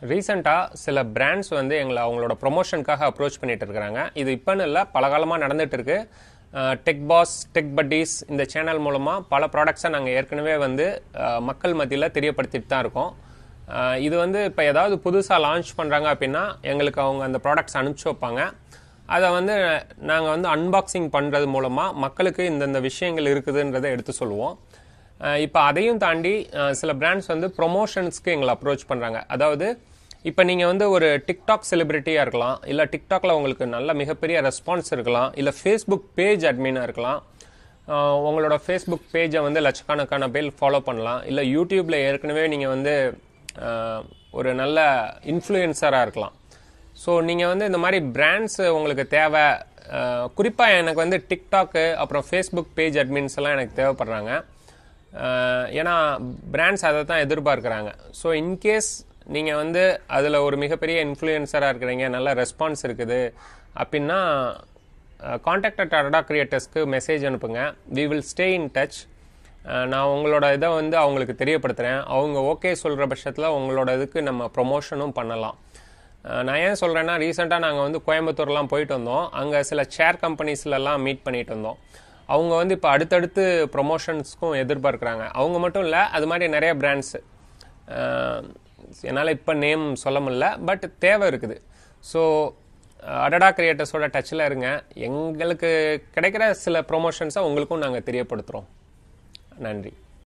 ரீசெண்டாக சில பிராண்ட்ஸ் வந்து எங்களை அவங்களோட ப்ரொமோஷனுக்காக அப்ரோச் பண்ணிட்டு இருக்கிறாங்க இது இப்போன்னு இல்லை பல காலமாக நடந்துட்டு இருக்கு டெக் பாஸ் டெக் பட்டீஸ் இந்த சேனல் மூலமாக பல ப்ராடக்ட்ஸை நாங்கள் ஏற்கனவே வந்து அஹ், மக்கள் மத்தியில் தெரியப்படுத்திட்டு தான் இருக்கோம் அஹ், இது வந்து இப்போ ஏதாவது புதுசாக லான்ச் பண்ணுறாங்க அப்படின்னா எங்களுக்கு அவங்க அந்த ப்ராடக்ட்ஸ் அனுப்பிச்சி வைப்பாங்க அதை வந்து நாங்கள் வந்து அன்பாக்சிங் பண்ணுறது மூலமாக மக்களுக்கு இந்தந்த விஷயங்கள் இருக்குதுன்றதை எடுத்து சொல்லுவோம் இப்போ அதையும் தாண்டி அஹ், சில பிராண்ட்ஸ் வந்து ப்ரொமோஷன்ஸ்க்கு எங்களை அப்ரோச் பண்ணுறாங்க அதாவது இப்போ நீங்கள் வந்து ஒரு டிக்டாக் செலிபிரிட்டியாக இருக்கலாம் இல்லை டிக்டாக்ல உங்களுக்கு நல்ல மிகப்பெரிய ரெஸ்பான்ஸ் இருக்கலாம் இல்லை ஃபேஸ்புக் பேஜ் அட்மினாக இருக்கலாம் அஹ், உங்களோட ஃபேஸ்புக் பேஜை வந்து லட்சக்கணக்கான பேர் ஃபாலோ பண்ணலாம் இல்லை யூடியூப்ல ஏற்கனவே நீங்கள் வந்து அஹ், ஒரு நல்ல இன்ஃப்ளூயன்சராக இருக்கலாம் ஸோ நீங்கள் வந்து இந்த மாதிரி பிராண்ட்ஸ் உங்களுக்கு தேவை குறிப்பாக எனக்கு வந்து டிக்டாக்கு அப்புறம் ஃபேஸ்புக் பேஜ் அட்மின்ஸ் எல்லாம் எனக்கு தேவைப்படுறாங்க அஹ், ஏன்னா பிராண்ட்ஸ் அதை தான் எதிர்பார்க்குறாங்க ஸோ இன்கேஸ் நீங்கள் வந்து அதில் ஒரு மிகப்பெரிய இன்ஃப்ளூயன்சராக இருக்கிறீங்க நல்ல ரெஸ்பான்ஸ் இருக்குது அப்படின்னா காண்டாக்ட் அட் அடா கிரியேட்டர்ஸ்க்கு மெசேஜ் அனுப்புங்க we will stay in touch நான் உங்களோட இதை வந்து அவங்களுக்கு தெரியப்படுத்துகிறேன் அவங்க ஓகே சொல்கிற பட்சத்தில் உங்களோட இதுக்கு நம்ம ப்ரொமோஷனும் பண்ணலாம் அஹ் நான் ஏன் சொல்கிறேன்னா ரீசெண்டாக நாங்கள் வந்து கோயம்புத்தூர்லாம் போயிட்டு வந்தோம் அங்கே சில சேர் கம்பெனிஸ்லலாம் மீட் பண்ணிட்டு வந்தோம் அவங்க வந்து இப்போ அடுத்தடுத்து ப்ரொமோஷன்ஸ்க்கும் எதிர்பார்க்குறாங்க அவங்க மட்டும் இல்லை அது மாதிரி நிறைய பிராண்ட்ஸு என்னால் இப்போ நேம் சொல்ல முடியல பட் தேவை இருக்குது ஸோ அடடா கிரியேட்டர்ஸோட டச்சில் இருங்க எங்களுக்கு கிடைக்கிற சில ப்ரொமோஷன்ஸை உங்களுக்கும் நாங்கள் தெரியப்படுத்துகிறோம் நன்றி